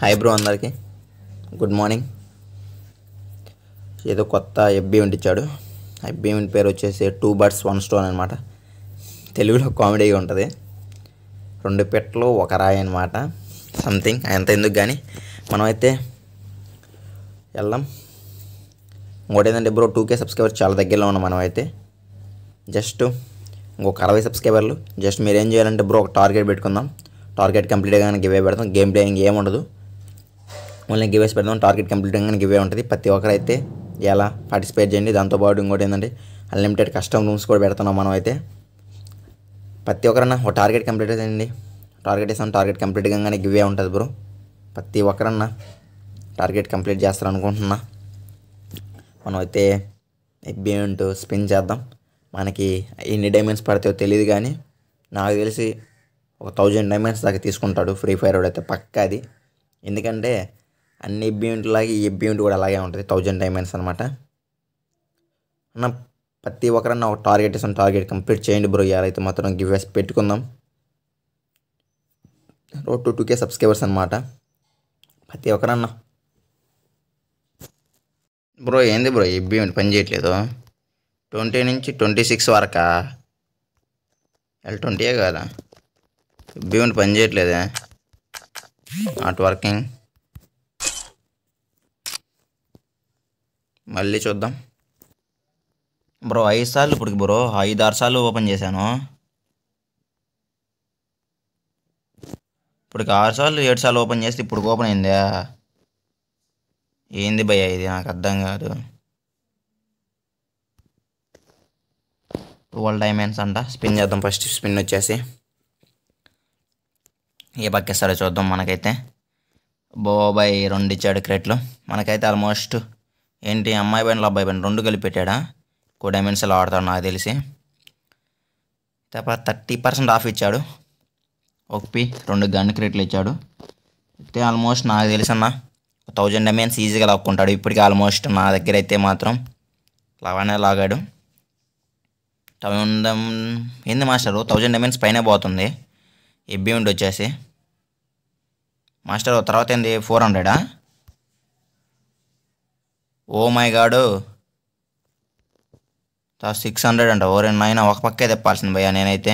hi bro అందరికి good morning ఏదో కొత్త ఎబ్బీ ఇచ్చాడు ఎబ్బీ పేరు వచ్చేసి టూ బర్డ్స్ వన్ స్టోన్ అనమాట తెలుగులో కామెడీగా ఉంటుంది రెండు పెట్టలు ఒక రాయి అనమాట సంథింగ్ అంత ఎందుకు కానీ మనమైతే వెళ్దాం ఇంకోటి ఏంటంటే బ్రో టూ కే సబ్స్క్రైబర్స్ చాలా దగ్గరలో ఉన్నాం మనం అయితే జస్ట్ ఇంకొక అరవై సబ్స్క్రైబర్లు జస్ట్ మీరు ఏం చేయాలంటే బ్రో ఒక టార్గెట్ పెట్టుకుందాం టార్గెట్ కంప్లీట్ కానీ గివే పెడతాం గేమ్ ప్లే ఇంకేం ఉండదు ఓన్లీ గివేస్ పెడదాం టార్గెట్ కంప్లీట్ కానీ గివే ఉంటుంది ప్రతి ఒక్కరైతే ఎలా పార్టిసిపేట్ చేయండి దాంతోపాటు ఇంకోటి ఏంటంటే అన్లిమిటెడ్ కస్టమ్ రూమ్స్ కూడా పెడుతున్నాం మనం అయితే ప్రతి ఒక్కరన్నా ఒక టార్గెట్ కంప్లీట్ చేయండి టార్గెట్ ఇస్తాం టార్గెట్ కంప్లీట్ కానీ గివే ఉంటుంది బ్రో ప్రతి ఒక్కరన్నా టార్గెట్ కంప్లీట్ చేస్తారు అనుకుంటున్నా మనం అయితే ఎబ్బియంట్ స్పిన్ చేద్దాం మనకి ఎన్ని డైమండ్స్ పడతాయో తెలియదు కానీ నాకు తెలిసి ఒక థౌజండ్ డైమండ్స్ దాకా తీసుకుంటాడు ఫ్రీ ఫైర్ అయితే పక్కా అది ఎందుకంటే అన్ని ఎబ్బియంట్ లాగే ఈ ఎబ్బియంట్ కూడా అలాగే ఉంటుంది థౌజండ్ డైమండ్స్ అనమాట అన్న ప్రతి ఒక్కరన్నా ఒక టార్గెట్ ఇస్తాం టార్గెట్ కంప్లీట్ చేయండి బ్రో అయితే మాత్రం గివ్వేస్ పెట్టుకుందాం road to two K subscribers అనమాట ప్రతి ఒక్కరన్నా బ్రో ఏంది బ్రో ఎబ్బి పని చేయట్లేదు ట్వంటీ నుంచి ట్వంటీ సిక్స్ వరకా ఎల్ ట్వంటీయే కదా ఎబ్బి పని చేయట్లేదే నాట్ వర్కింగ్ మళ్ళీ చూద్దాం బ్రో ఐదు సార్లు ఇప్పుడు బ్రో ఐదు ఆరు సార్లు ఓపెన్ చేశాను ఇప్పుడు ఆరు సార్లు ఏడు సార్లు ఓపెన్ చేస్తే ఇప్పుడు ఓపెన్ అయిందా ఏంది భయ్య ఇది నాకు అర్థం కాదు ట్వెల్వ్ డైమండ్స్ అంట స్పిన్ చేద్దాం ఫస్ట్ స్పిన్ వచ్చేసి ఏ పక్కేస్తారో చూద్దాం మనకైతే బోబాయ్ రెండు ఇచ్చాడు క్రెట్లు మనకైతే ఆల్మోస్ట్ ఏంటి అమ్మాయి పైన అబ్బాయి పైన రెండు కలిపి పెట్టాడా ఎక్కువ డైమండ్స్ ఇలా ఆడతాడు నాకు తెలిసి తర్వాత థర్టీ పర్సెంట్ ఆఫ్ ఇచ్చాడు ఒక పి రెండు గన్ క్రెట్లు ఇచ్చాడు అయితే ఆల్మోస్ట్ నాకు తెలిసన్నా థౌజండ్ డైమండ్స్ ఈజీగా లాక్కుంటాడు ఇప్పటికీ ఆల్మోస్ట్ నా దగ్గర అయితే మాత్రం లాగానే లాగాడు థౌజండ్ ఏంది మాస్టరు థౌజండ్ డైమండ్స్ పైన పోతుంది ఎబ్బి ఉండి వచ్చేసి మాస్టర్ తర్వాత ఏంది ఫోర్ హండ్రెడా ఓ మై గాడు సిక్స్ హండ్రెడ్ అంట ఓ రెండు నైన్ ఒక పక్కే తెప్పాల్సింది భయ్యా నేనైతే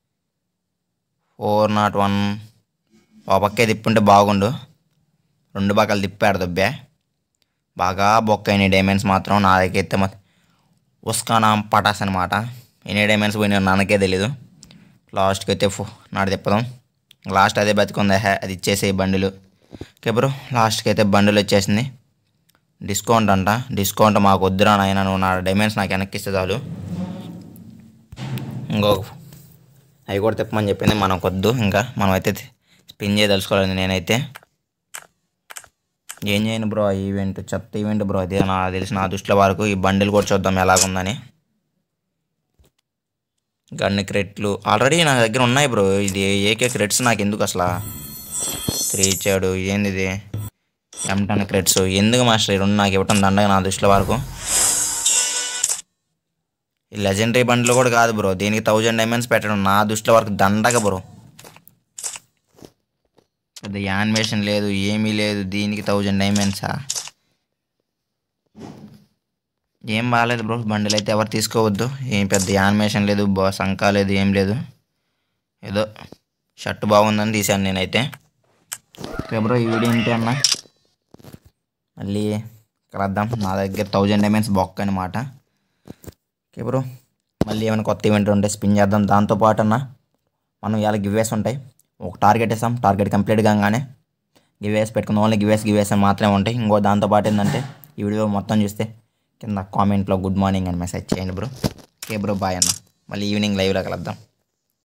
ఫోర్ నాట్ వన్ ఒక పక్కే తిప్పుంటే బాగుండు రెండు బాకాలు తిప్పాడు దబ్బే బాగా బొక్క అయినాయి డైమండ్స్ మాత్రం నా దగ్గర అయితే మొత్తం ఉస్కానా పటాస్ అనమాట ఎన్ని డైమండ్స్ పోయినా నాన్నకే తెలీదు లాస్ట్కి అయితే ఫో నాడు తిప్పదాం లాస్ట్ అదే బతికుంది హే అది ఇచ్చేసే బండిలు ఓకే బ్రో లాస్ట్కి అయితే బండిలు వచ్చేసింది డిస్కౌంట్ అంట డిస్కౌంట్ మాకు వద్దురా నాయన నువ్వు నా డైమండ్స్ నాకు వెనక్కి ఇస్తే చాలు ఇంకో అవి కూడా తిప్పమని చెప్పింది మనకు వద్దు ఇంకా మనం అయితే స్పిన్ చేయదలుచుకోలేదు నేనైతే ఏం చేయను బ్రో ఈ ఈవెంట్ చెత్త ఈవెంట్ బ్రో అది నా తెలిసి నా దృష్టిలో వరకు ఈ బండిల్ కూడా చూద్దాం ఎలాగుందని గన్ని క్రెట్లు ఆల్రెడీ నా దగ్గర ఉన్నాయి బ్రో ఇది ఏకే క్రెట్స్ నాకు ఎందుకు అసలు త్రీ ఇచ్చాడు ఏంది ఇది ఎంటన్ క్రెట్స్ ఎందుకు మాస్టర్ ఈ రెండు నాకు ఇవ్వటం దండగా నా దృష్టిలో వరకు ఈ లెజెండరీ బండ్లు కూడా కాదు బ్రో దీనికి థౌజండ్ డైమండ్స్ పెట్టడం నా దృష్టిలో వరకు దండగా బ్రో పెద్ద యానిమేషన్ లేదు ఏమీ లేదు దీనికి థౌజండ్ డైమండ్సా ఏం బాగాలేదు బ్రో బండిలు అయితే ఎవరు తీసుకోవద్దు ఏం పెద్ద యానిమేషన్ లేదు బా సంకా లేదు ఏం లేదు ఏదో షర్ట్ బాగుందని తీశాను నేనైతే ఓకే బ్రో ఈ వీడియో ఏంటి అన్న మళ్ళీ కలుద్దాం నా దగ్గర థౌజండ్ డైమండ్స్ బొక్క అనమాట ఓకే బ్రో మళ్ళీ ఏమైనా కొత్త ఈవెంట్ ఉంటే స్పిన్ చేద్దాం దాంతోపాటు అన్న మనం ఇలా గివ్వేస్ ఉంటాయి ఒక టార్గెట్ ఇస్తాం టార్గెట్ కంప్లీట్ కాగానే గివేస్ పెట్టుకుందాం ఓన్లీ గివేస్ గివేస్ అని మాత్రమే ఉంటాయి ఇంకో దాంతోపాటు ఏంటంటే ఈ వీడియో మొత్తం చూస్తే కింద కామెంట్లో గుడ్ మార్నింగ్ అని మెసేజ్ చేయండి బ్రో ఓకే బ్రో బాయ్ అన్న మళ్ళీ ఈవినింగ్ లైవ్లో కలుద్దాం